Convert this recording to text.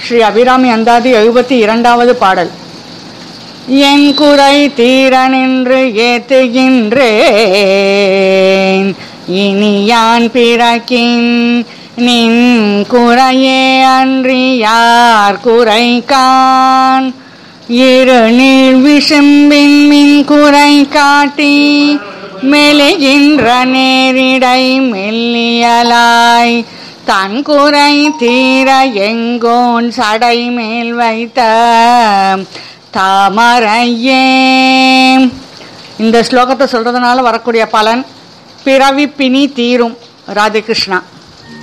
ஸ்ரீ அபிராமி அந்தாதி எழுபத்தி இரண்டாவது பாடல் என் குறை தீர நின்று ஏத்துகின்றேன் இனி யான் பிறக்கின் நின் குறையே அன்றி யார் குறைக்கான் இரு நீள் விசும்பின் மின் குறை காட்டி மெலிகின்ற நேரிடை மெல்லியலாய் தன் குறை தீர எங்கோன் சடை மேல் வைத்த தாமரையே இந்த ஸ்லோகத்தை சொல்றதுனால வரக்கூடிய பலன் பிறவி பிணி தீரும் ராதே கிருஷ்ணா